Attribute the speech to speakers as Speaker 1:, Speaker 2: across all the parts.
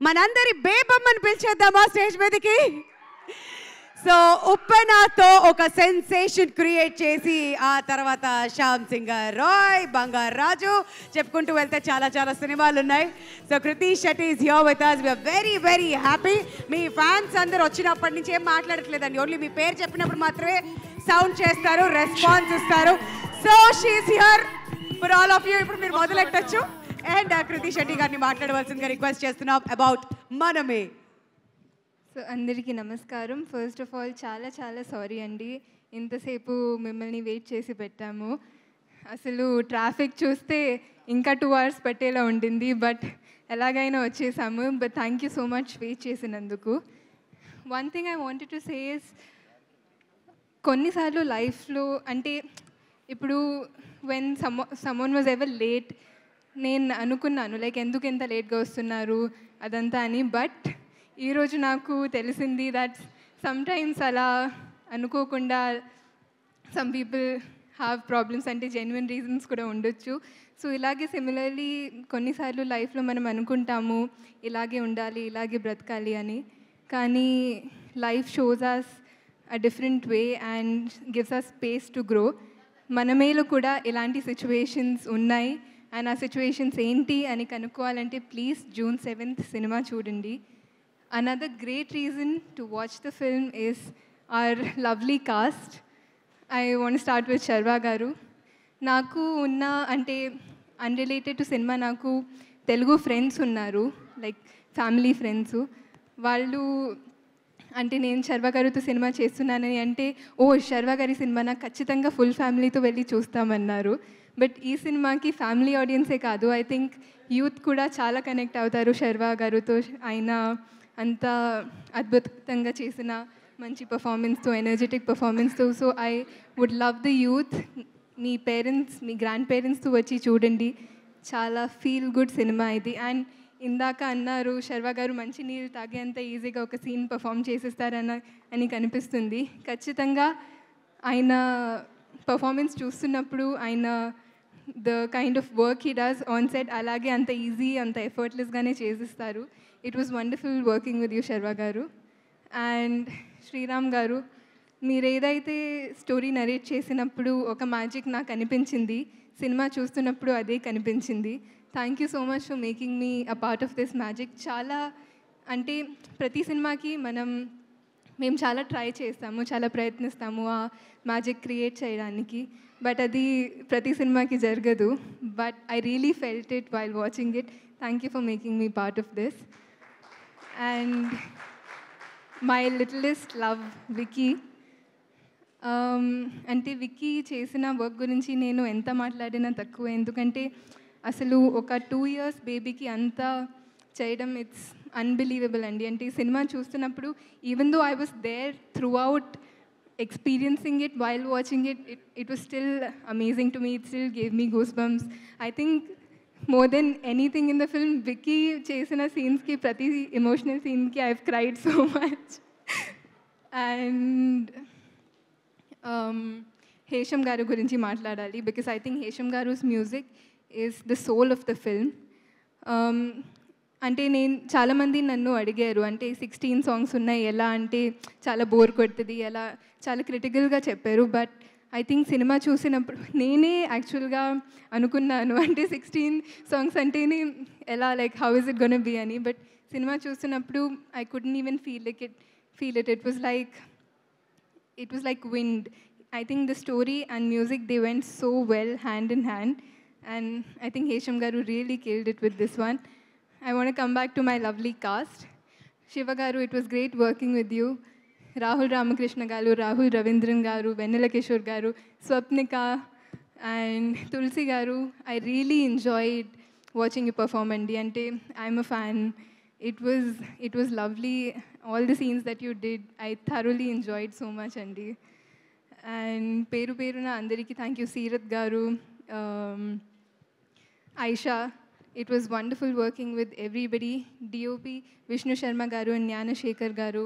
Speaker 1: మనందరి బేబమ్మని పిలిచేద్దామా స్టేజ్ మీదకి సో ఉప్పెనాతో ఒక సెన్సేషన్ క్రియేట్ చేసి ఆ తర్వాత శ్యామ్ సింగ్ రాయ్ బంగార్ రాజు చెప్పుకుంటూ వెళ్తే చాలా చాలా సినిమాలు ఉన్నాయి so Krithi Shetty is here with us we're very very happy మీ ఫ్యాన్స్ అందరు వచ్చినప్పటి నుంచి ఏం మాట్లాడట్లేదండి ఓన్లీ మీ పేరు చెప్పినప్పుడు మాత్రమే సౌండ్ చేస్తారు రెస్పాన్స్ ఇస్తారు so she's here for all of you ఇప్పుడు మీరు మొదలెట్టచ్చు అండ్ కృతి శెట్టి గారిని మాట్లాడవలసిందిగా రిక్వెస్ట్ చేస్తున్నాం అబౌట్ మనమే
Speaker 2: సో అందరికీ నమస్కారం ఫస్ట్ ఆఫ్ ఆల్ చాలా చాలా సారీ అండి ఇంతసేపు మిమ్మల్ని వెయిట్ చేసి పెట్టాము అసలు ట్రాఫిక్ చూస్తే ఇంకా టూ అవర్స్ పట్టేలా ఉండింది బట్ ఎలాగైనా వచ్చేసాము but thank you so much wait చేసినందుకు one thing I wanted to says కొన్నిసార్లు లైఫ్లో అంటే ఇప్పుడు when some someone was ever late నేను అనుకున్నాను లైక్ ఎందుకు ఎంత లేట్గా వస్తున్నారు అదంతా అని బట్ ఈరోజు నాకు తెలిసింది దట్ సమ్ టైమ్స్ అలా అనుకోకుండా సమ్ పీపుల్ హ్యావ్ ప్రాబ్లమ్స్ అంటే జెన్యున్ రీజన్స్ కూడా ఉండొచ్చు సో ఇలాగే సిమిలర్లీ కొన్నిసార్లు లైఫ్లో మనం అనుకుంటాము ఇలాగే ఉండాలి ఇలాగే బ్రతకాలి అని కానీ life shows us a different way and gives us space to grow మన మేలు కూడా ఇలాంటి సిచ్యువేషన్స్ ఉన్నాయి అండ్ ఆ సిచ్యువేషన్స్ ఏంటి అని కనుక్కోవాలంటే ప్లీజ్ జూన్ సెవెంత్ సినిమా చూడండి another great reason to watch the film is our lovely cast I want start with Sharwa garu నాకు ఉన్న అంటే అన్రిలేటెడ్ టు సినిమా నాకు తెలుగు ఫ్రెండ్స్ ఉన్నారు లైక్ ఫ్యామిలీ ఫ్రెండ్స్ వాళ్ళు అంటే నేను శర్వా గారితో సినిమా చేస్తున్నానని అంటే ఓ శర్వా గారి సినిమా నాకు ఖచ్చితంగా ఫుల్ ఫ్యామిలీతో వెళ్ళి చూస్తామన్నారు బట్ ఈ సినిమాకి ఫ్యామిలీ ఆడియన్సే కాదు ఐ థింక్ యూత్ కూడా చాలా కనెక్ట్ అవుతారు శర్వా గారితో ఆయన అంత అద్భుతంగా చేసిన మంచి పర్ఫార్మెన్స్తో ఎనర్జెటిక్ పర్ఫార్మెన్స్తో so I would love the youth మీ పేరెంట్స్ మీ గ్రాండ్ పేరెంట్స్తో వచ్చి చూడండి చాలా ఫీల్ గుడ్ సినిమా ఇది అండ్ ఇందాక అన్నారు శర్వా గారు మంచి నీళ్ళు తాగేంత ఈజీగా ఒక సీన్ పర్ఫామ్ చేసేస్తారన్న అని కనిపిస్తుంది ఖచ్చితంగా ఆయన పర్ఫార్మెన్స్ చూస్తున్నప్పుడు ఆయన the kind of work he does on set అలాగే అంత ఈజీ అంత ఎఫర్ట్లెస్గానే చేసిస్తారు it was wonderful working with you Sharwa garu and Sriram గారు మీరు ఏదైతే స్టోరీ నరేట్ చేసినప్పుడు ఒక మ్యాజిక్ నాకు అనిపించింది సినిమా చూస్తున్నప్పుడు అదే కనిపించింది thank you so much for making me a part of this magic చాలా అంటే ప్రతి సినిమాకి మనం మేము చాలా ట్రై చేస్తాము చాలా ప్రయత్నిస్తాము ఆ మ్యాజిక్ క్రియేట్ చేయడానికి బట్ అది ప్రతి సినిమాకి జరగదు but I really felt it while watching it thank you for making me part of this and my littlest love Vicky అంటే విక్కీ చేసిన వర్క్ గురించి నేను ఎంత మాట్లాడినా తక్కువ ఎందుకంటే అసలు ఒక టూ ఇయర్స్ బేబీకి అంత చేయడం ఇట్స్ అన్బిలీవబుల్ అండి అంటే ఈ సినిమా చూస్తున్నప్పుడు even though I was there throughout experiencing it while watching it it it was still amazing to me it still gave me goosebumps I think more then anything in the film Vicky చేసిన సీన్స్కి ప్రతి emotional సీన్కి I uh cried so much and Hesham garu గురించి మాట్లాడాలి because I think Hesham గారుస్ music is the soul of the film అంటే నేను చాలామంది నన్ను అడిగారు అంటే సిక్స్టీన్ సాంగ్స్ ఉన్నాయి ఎలా అంటే చాలా బోర్ కొడుతుంది ఎలా చాలా క్రిటికల్గా చెప్పారు బట్ ఐ థింక్ సినిమా చూసినప్పుడు నేనే యాక్చువల్గా అనుకున్నాను అంటే సిక్స్టీన్ సాంగ్స్ అంటేనే ఎలా like how is it gonna be అని బట్ సినిమా చూస్తున్నప్పుడు I couldn't even feel like it feel it it was like it was like wind. I think the story and music they went so well hand in hand, and I think Hesham Garu really killed it with this one. I want to come back to my lovely cast. Shiva Garu, it was great working with you. Rahul Ramakrishna Garu, Rahul Ravindran Garu, Venila Kishore Garu, Swapnika, and Tulsi Garu. I really enjoyed watching you perform, Andy. Ante, I'm a fan. It was it was lovely. All the scenes that you did, I thoroughly enjoyed so much, Andy. And పేరు పేరున అందరికీ thank you Seerat గారు Aisha it was wonderful working with everybody DOP Vishnu Sharma గారు and Gnanasekhar గారు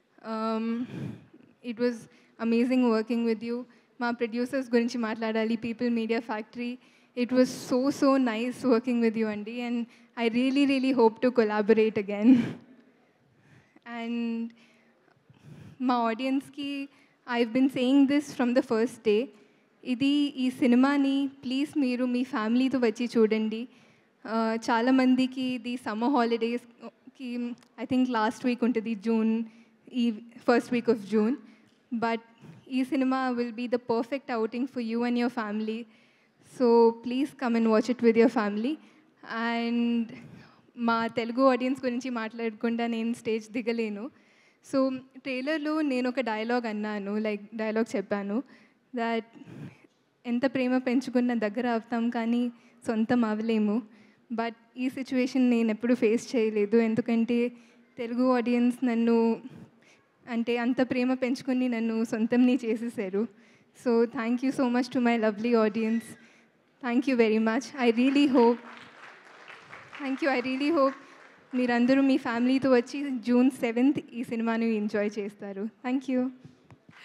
Speaker 2: it was amazing working with you మా producers గురించి మాట్లాడాలి people media factory it was so so nice working with you అండి and I really really hope to collaborate again and మా ఆడియన్స్కి I been saying this from the first day ఇది ఈ సినిమాని please మీరు మీ ఫ్యామిలీతో వచ్చి చూడండి ఆ, చాలామందికి ఇది సమ్మర్ హాలిడేస్కి ఐ థింక్ లాస్ట్ వీక్ ఉంటుంది జూన్ ఈ first week of June but ఈ cinema will be the perfect outing for you and your family so please come and watch it with your family and మా Telugu audience గురించి మాట్లాడకుండా నేను stage దిగలేను so ట్రైలర్లో నేను ఒక డైలాగ్ అన్నాను లైక్ డైలాగ్ చెప్పాను దట్ ఎంత ప్రేమ పెంచుకున్న దగ్గర అవుతాం కానీ సొంతం అవ్వలేము బట్ ఈ సిచ్యువేషన్ నేను ఎప్పుడు ఫేస్ చేయలేదు ఎందుకంటే తెలుగు ఆడియన్స్ నన్ను అంటే అంత ప్రేమ పెంచుకొని నన్ను సొంతంని చేసేసారు so thank you so much to my lovely audience thank you very much I really hope thank you I really hope మీరందరూ మీ ఫ్యామిలీతో వచ్చి జూన్ సెవెంత్ ఈ సినిమాని ఎంజాయ్ చేస్తారు థ్యాంక్ యూ